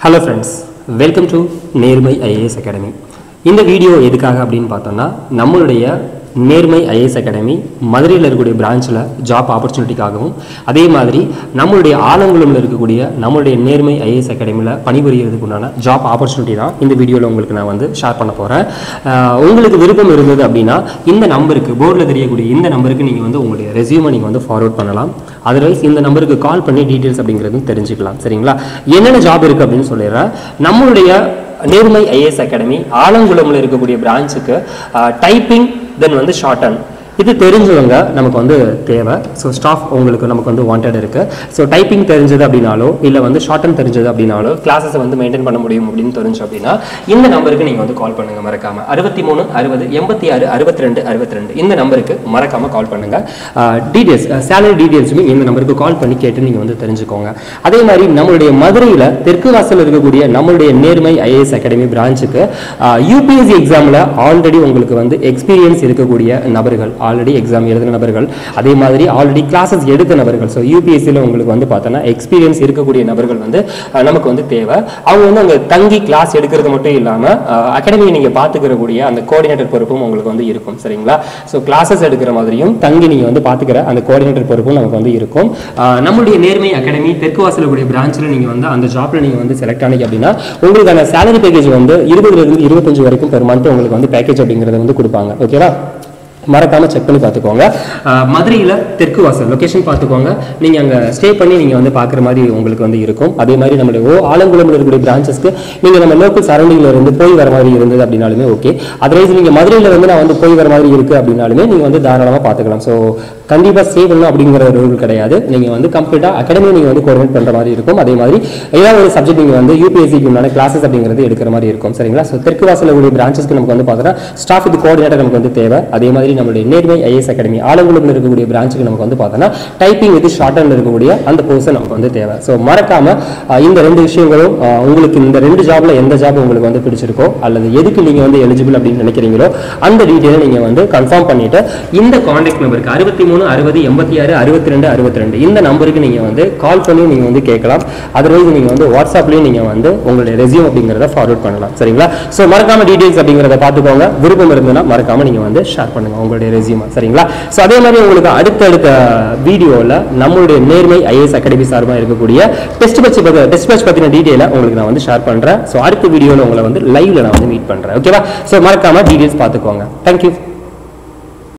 hello friends welcome to Nermai IAS academy இந்த வீடியோ எதுக்காக அப்படின்னு பார்த்தோம்னா நம்மளுடைய நேர்மை ஐஏஎஸ் அகாடமி மதுரையில் இருக்கக்கூடிய பிரான்ச்சில் ஜாப் ஆப்பர்ச்சுனிட்டிக்காகவும் அதே மாதிரி நம்மளுடைய ஆலங்குளம்ல இருக்கக்கூடிய நம்மளுடைய நேர்மை ஐஏஎஸ் அகாடமியில் பணிபுரியறதுக்கு உண்டான ஜாப் ஆப்பர்ச்சுனிட்டி தான் இந்த வீடியோவில் உங்களுக்கு நான் வந்து ஷேர் பண்ண போகிறேன் உங்களுக்கு விருப்பம் இருந்தது அப்படின்னா இந்த நம்பருக்கு போர்டில் தெரியக்கூடிய இந்த நம்பருக்கு நீங்கள் வந்து உங்களுடைய ரெசியூமை நீங்கள் வந்து ஃபார்வர்ட் பண்ணலாம் அதர்வைஸ் இந்த நம்பருக்கு கால் பண்ணி டீட்டெயில்ஸ் அப்படிங்கிறதும் தெரிஞ்சுக்கலாம் சரிங்களா என்னென்ன ஜாப் இருக்குது அப்படின்னு சொல்லிடுறேன் நம்மளுடைய நேர்மை ஐஏஎஸ் அகாடமி ஆலங்குளம்ல இருக்கக்கூடிய பிரான்ச்சுக்கு டைப்பிங் தென் வந்து ஷார்ட் அண்ட் இது தெரிஞ்சவங்க நமக்கு வந்து தேவை ஸோ ஸ்டாஃப் உங்களுக்கு நமக்கு வந்து வாண்டட் இருக்கு ஸோ டைப்பிங் தெரிஞ்சது அப்படின்னாலோ இல்லை வந்து ஷார்ட் அண்ட் தெரிஞ்சது அப்படின்னாலோ கிளாஸஸை வந்து மெயின்டைன் பண்ண முடியும் அப்படின்னு தெரிஞ்சு அப்படின்னா இந்த நம்பருக்கு நீங்கள் வந்து கால் பண்ணுங்க மறக்காம அறுபத்தி மூணு அறுபது எண்பத்தி ஆறு அறுபத்தி ரெண்டு அறுபத்தி ரெண்டு இந்த நம்பருக்கு மறக்காம கால் பண்ணுங்க டீடைல்ஸ் சேலரி டீடைல்ஸுமே இந்த நம்பருக்கு கால் பண்ணி கேட்டு நீங்கள் வந்து தெரிஞ்சுக்கோங்க அதே மாதிரி நம்மளுடைய மதுரையில் தெற்கு வாசல் இருக்கக்கூடிய நம்மளுடைய நேர்மை ஐஏஎஸ் அகாடமி பிரான்ச்சுக்கு யூபிஎஸ்சி எக்ஸாமில் ஆல்ரெடி உங்களுக்கு வந்து எக்ஸ்பீரியன்ஸ் இருக்கக்கூடிய நபர்கள் ஆல்ரெடி எக்ஸாம் எழுதின நபர்கள் அதே மாதிரி ஆல்ரெடி கிளாஸஸ் எடுத்த நபர்கள் ஸோ யூபிஎஸ்சியில் உங்களுக்கு வந்து பார்த்தோன்னா எக்ஸ்பீரியன்ஸ் இருக்கக்கூடிய நபர்கள் வந்து அஹ், நமக்கு வந்து தேவை அவங்க வந்து அங்கே தங்கி கிளாஸ் எடுக்கிறது மட்டும் இல்லாமல் அகாடமியை நீங்கள் பார்த்துக்கிறக்கூடிய அந்த கோஆர்டினேட்டர் பொறுப்பும் உங்களுக்கு வந்து இருக்கும் சரிங்களா ஸோ கிளாஸஸ் எடுக்கிற மாதிரியும் தங்கி நீங்கள் வந்து பார்த்துக்கிற அந்த கோஆர்டினேட்டர் பொறுப்பும் நமக்கு வந்து இருக்கும் அஹ், நம்மளுடைய நேர்மை அகாடமி தெற்கு வாசலுடைய பிரான்ச்சில் நீங்கள் வந்து அந்த ஜாப்ல நீங்கள் வந்து செலக்ட் ஆனீங்க அப்படின்னா உங்களுக்கான சேலரி பேக்கேஜ் வந்து இருபதுல இருந்து இருபத்தஞ்சு வரைக்கும் பெர் மந்த் உங்களுக்கு வந்து பேக்கேஜ் அப்படிங்கிறத வந்து கொடுப்பாங்க ஓகேவா மறக்காம செக் பண்ணி பார்த்துக்கோங்க அஹ் மதுரையில் தெற்கு வாசல் லொகேஷன் பார்த்துக்கோங்க நீங்கள் அங்கே ஸ்டே பண்ணி நீங்கள் வந்து பார்க்குற மாதிரி உங்களுக்கு வந்து இருக்கும் அதே மாதிரி நம்மளுடைய ஓ ஆலங்குளம்ல இருக்கக்கூடிய பிரான்ச்சஸ்க்கு நீங்கள் நம்ம லோக்கல் சரௌண்டிங்கில் இருந்து போய் வர மாதிரி இருந்தது அப்படின்னாலுமே ஓகே அதர்வைஸ் நீங்கள் மதுரையில் இருந்து நான் வந்து போய் வர மாதிரி இருக்குது அப்படின்னாலுமே நீங்கள் வந்து தாராளமாக பார்த்துக்கலாம் ஸோ கண்டிப்பாக ஸ்டே பண்ணணும் அப்படிங்கிற ஒரு ரூல் கிடையாது நீங்கள் வந்து கம்ப்ளீட்டாக அகாடமி நீங்கள் வந்து கோஆர்டினேட் பண்ணுற மாதிரி இருக்கும் அதே மாதிரி ஏதாவது ஒரு சப்ஜெக்ட் நீங்கள் வந்து யூபிஎஸ்சிக்கு உண்டான கிளாஸஸ் அப்படிங்கிறது எடுக்கிற மாதிரி இருக்கும் சரிங்களா ஸோ தெற்கு வாசல் உள்ள பிரான்ச்சஸ்க்கு நமக்கு வந்து பார்த்தோன்னா ஸ்டாஃப் இது கோஆர்டினேட்டர் நமக்கு வந்து தேவை அதே மாதிரி நம்மளுடைய நேர்மை ஐஏஎஸ் அகாடமி ஆலங்குளம்ல இருக்கக்கூடிய பிரான்ச்சுக்கு நமக்கு வந்து பார்த்தோன்னா டைப்பிங் வித் ஷார்ட் ஹேண்ட் இருக்கக்கூடிய அந்த போர்ஷன் நமக்கு வந்து தேவை ஸோ மறக்காம அஹ், இந்த ரெண்டு விஷயங்களும் அஹ், உங்களுக்கு இந்த ரெண்டு ஜாப்ல எந்த ஜாப் உங்களுக்கு வந்து பிடிச்சிருக்கோ அல்லது எதுக்கு நீங்க வந்து எலிஜிபிள் அப்படின்னு நினைக்கிறீங்களோ அந்த டீட்டெயிலை நீங்க வந்து கன்ஃபார்ம் பண்ணிட்டு இந்த காண்டாக்ட் நம்பருக்கு அறுபத்தி மூணு அறுபது எண்பத்தி ஆறு அறுபத்தி ரெண்டு அறுபத்தி ரெண்டு இந்த நம்பருக்கு நீங்க வந்து கால் பண்ணி நீங்க வந்து கேட்கலாம் அதர்வைஸ் நீங்க வந்து வாட்ஸ்அப்லயும் நீங்க வந்து உங்களுடைய ரெசியூம் அப்படிங்கிறத ஃபார்வர்ட் பண்ணலாம் சரிங்களா ஸோ மறக்காம டீடைல்ஸ் அப்படிங்கிறத பார்த்துக்கோங்க விருப்பம் இருந்ததுன்னா மறக்காம நீங்க வந்து ஷேர் பண்ணுங்க உங்களுடைய ரெசியூம் சரிங்களா ஸோ அதே மாதிரி உங்களுக்கு அடுத்தடுத்த வீடியோவில் நம்மளுடைய நேர்மை ஐஏஎஸ் அகாடமி சார்பாக இருக்கக்கூடிய டெஸ்ட் பட்ச் பத்தி டெஸ்ட் பட்ச் பற்றின டீட்டெயிலை உங்களுக்கு நான் வந்து ஷேர் பண்ணுறேன் ஸோ அடுத்த வீடியோவில் உங்களை வந்து லைவ்ல நான் வந்து மீட் பண்ணுறேன் ஓகேவா ஸோ மறக்காம டீடைல்ஸ் பார்த்துக்கோங்க தேங்க்யூ